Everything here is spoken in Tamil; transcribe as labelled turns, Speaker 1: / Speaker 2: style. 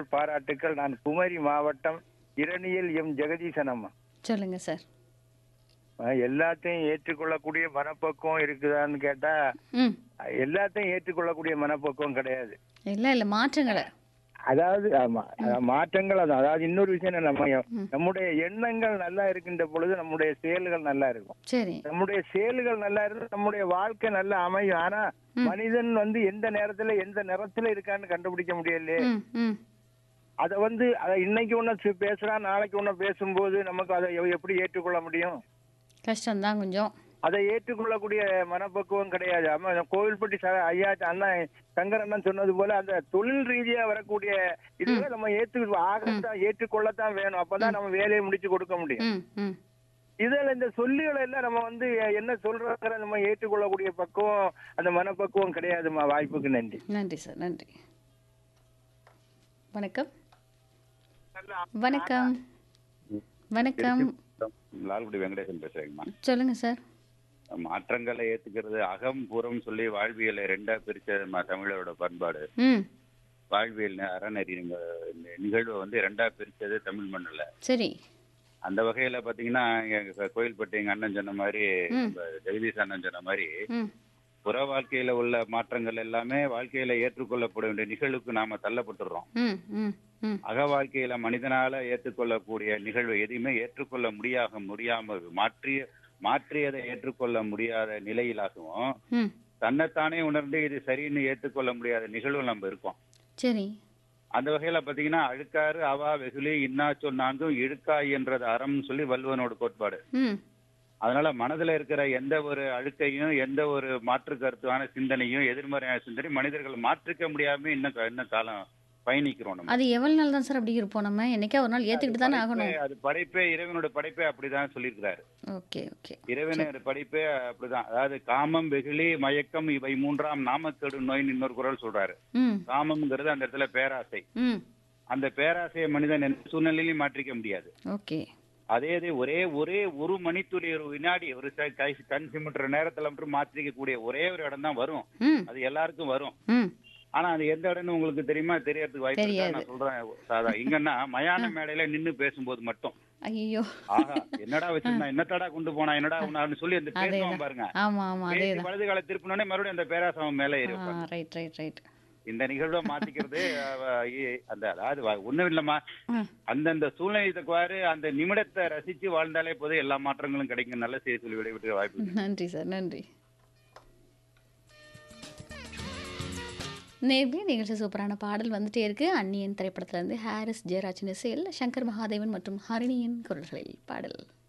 Speaker 1: வாழ்த்துக்கள் பாராட்டுக்கள் நான் குமரி மாவட்டம் இரணியல் எம் ஜெகதீசன் அம்மா
Speaker 2: சொல்லுங்க சார்
Speaker 1: அஹ் எல்லாத்தையும் ஏற்றுக்கொள்ளக்கூடிய மனப்பக்குவம் இருக்குதான்னு கேட்டா
Speaker 2: ம்
Speaker 1: அஹ் எல்லாத்தையும் ஏற்றுக்கொள்ளக்கூடிய மனப்பக்குவம் கிடையாது
Speaker 2: இல்லை இல்லை மாற்றங்களை
Speaker 1: அதாவது ஆமா அஹ் மாற்றங்கள் அதான் அதாவது இன்னொரு விஷயம் என்ன, நம்ம
Speaker 2: ம்.
Speaker 1: நம்முடைய எண்ணங்கள் நல்லா இருக்கின்ற பொழுது நம்முடைய செயல்கள் நல்லா இருக்கும்
Speaker 2: சரி
Speaker 1: நம்முடைய செயல்கள் நல்லா இருந்து நம்முடைய வாழ்க்கை நல்லா அமையும் ஆனா மனிதன் வந்து எந்த நேரத்துல எந்த நிறத்துல இருக்கான்னு கண்டுபிடிக்க முடியல
Speaker 2: ம் ம்
Speaker 1: அத வந்து அத இன்னைக்கு ஒண்ணு பேசுறான் நாளைக்கு ஒண்ணு பேசும்போது நமக்கு அதை எவ்- எப்படி ஏற்றுக்கொள்ள முடியும்
Speaker 2: கஷ்டம்தான் கொஞ்சம்
Speaker 1: அதை ஏற்றுக்கொள்ளக்கூடிய மனப்பக்குவம் கிடையாது ஆமா இந்த கோவில்பட்டி ச- ஐயா அண்ணன் சங்கர் அண்ணன் சொன்னது போல அந்த தொழில் ரீதியா வரக்கூடிய இதுல நம்ம ஏற்று ஆகத்தான் ஏற்றுக்கொள்ளத்தான் வேணும் அப்பதான் நம்ம வேலையை முடிச்சு கொடுக்க முடியும்
Speaker 2: ம் ம்
Speaker 1: இதுல இந்த சொல்லிகளை எல்லாம் நம்ம வந்து என்ன சொல்றாங்கிற நம்ம ஏற்றுக்கொள்ளக்கூடிய பக்குவம் அந்த மனப்பக்குவம் கிடையாதுமா வாய்ப்புக்கு நன்றி
Speaker 2: நன்றி சார் நன்றி வணக்கம் வணக்கம் வணக்கம்
Speaker 3: லால்குடி வெங்கடேசன் பேசுறேங்கம்மா
Speaker 2: சொல்லுங்க சார்
Speaker 3: மாற்றங்களை ஏத்துக்கிறது அகம் புறம் சொல்லி வாழ்வியலை ரெண்டா பிரிச்ச நம்ம தமிழரோட பண்பாடு
Speaker 2: ம்
Speaker 3: வாழ்வியல் ந- அறநெறி நிக- இந்த நிகழ்வை வந்து ரெண்டா பிரிச்சது தமிழ் மண்ணுல
Speaker 2: சரி
Speaker 3: அந்த வகையில பாத்தீங்கன்னா எங்க கோயில்பட்டி எங்க அண்ணன் சொன்ன மாதிரி
Speaker 2: ம்.
Speaker 3: நம்ம ஜெகதீஷ் அண்ணன் சொன்ன மாதிரி
Speaker 2: ம்
Speaker 3: புற வாழ்க்கையில உள்ள மாற்றங்கள் எல்லாமே வாழ்க்கையில ஏற்றுக்கொள்ளப்பட வேண்டிய நிகழ்வுக்கு நாம தள்ளப்பட்டுறோம்
Speaker 2: ம் ம் ம்
Speaker 3: அக வாழ்க்கையில மனிதனால ஏற்றுக்கொள்ளக்கூடிய நிகழ்வு எதையுமே ஏற்றுக்கொள்ள முடியாக முடியாம மாற்றிய மாற்றியதை ஏற்றுக்கொள்ள முடியாத நிலையிலாகவும்
Speaker 2: ம்
Speaker 3: தன்னைத்தானே உணர்ந்து இது சரின்னு ஏற்றுக்கொள்ள முடியாத நிகழ்வு நம்ம இருக்கோம்
Speaker 2: சரி
Speaker 3: அந்த வகையில பாத்தீங்கன்னா அழுக்காறு அவா வெகுளி இன்னா சொல் நான்கும் இழுக்காய் என்றது அறம்னு சொல்லி வள்ளுவனோட கோட்பாடு
Speaker 2: ம்
Speaker 3: அதனால மனதுல இருக்கிற எந்த ஒரு அழுக்கையும் எந்த ஒரு மாற்று கருத்தான சிந்தனையும் எதிர்மறையான சிந்தனையும் மனிதர்கள் மாற்றிக்க முடியாம இன்னும் க- இன்னும் காலம் பயணிக்கிறோம் நம்ம
Speaker 2: அது எவ்வளவு நாள் தான் சார் அப்படி இருப்போம் நம்ம என்னைக்கா ஒரு நாள் ஏத்துக்கிட்டு தானே ஆகணும்
Speaker 3: படைப்பே- அது படைப்பே இறைவனோட படைப்பே அப்படிதான் சொல்லியிருக்கிறாரு
Speaker 2: ஓகே ஓகே
Speaker 3: இறைவனோட படைப்பே அப்படிதான் அதாவது காமம் வெகுளி மயக்கம் இவை மூன்றாம் நாமக்கேடு நோயின்னு இன்னொரு குரல் சொல்றாரு
Speaker 2: ம்
Speaker 3: காமம்ங்கிறது அந்த இடத்துல பேராசை
Speaker 2: ம்
Speaker 3: அந்த பேராசையை மனிதன் எந்த சூழ்நிலையிலும் மாற்றிக்க முடியாது
Speaker 2: ஓகே
Speaker 3: அதே இது ஒரே ஒரே ஒரு மணித்துளி ஒரு வினாடி ஒரு ச- கை கண் சிமிட்டுற நேரத்துல மட்டும் மாற்றிக்க கூடிய ஒரே ஒரு இடம் தான் வரும்
Speaker 2: ம்
Speaker 3: அது எல்லாருக்கும் வரும்
Speaker 2: ம்
Speaker 3: ஆனா அது எந்த இடம்னு உங்களுக்கு தெரியுமா தெரியறதுக்கு வாய்ப்பு இருக்கா?
Speaker 2: தெரியாது.
Speaker 3: நான் சொல்றேன் சாதா இங்கன்னா மயான மேடையில நின்னு பேசும்போது மட்டும்
Speaker 2: ஐயோ
Speaker 3: ஆஹா என்னடா வச்சிருந்தா என்னத்தடா கொண்டு போனா என்னடா உன்னான்னு சொல்லி அந்த
Speaker 2: அதேதான்.
Speaker 3: பேசுவான் பாருங்க
Speaker 2: ஆமா ஆமா
Speaker 3: பேசி
Speaker 2: அதேதான்
Speaker 3: வலது கால திருப்பினோடனே மறுபடியும் அந்த பேராசவன் மேல ஏறி
Speaker 2: ஆ
Speaker 3: வைப்பாங்க.
Speaker 2: ரைட் ரைட் ரைட்
Speaker 3: இந்த நிகழ்வை மாத்திக்கிறது அவ, இ- அந்த அதாவது வ- ஒண்ணும் இல்லம்மா
Speaker 2: ம்
Speaker 3: அந்தந்த சூழ்நிலை தக்கவாறு அந்த நிமிடத்தை ரசிச்சு வாழ்ந்தாலே போதும் எல்லா மாற்றங்களும் கிடைக்கும் நல்ல செய்தி சொல்லி விடைபெற்ற வாய்ப்பு இருக்கு.
Speaker 2: நன்றி சார் நன்றி நேர்லயே நிகழ்ச்சி சூப்பரான பாடல் வந்துட்டே இருக்கு அந்நியன் திரைப்படத்துல இருந்து ஹாரிஸ் ஜெயராஜன் இசையில் சங்கர் மகாதேவன் மற்றும் ஹரிணியின் குரல்களில் பாடல்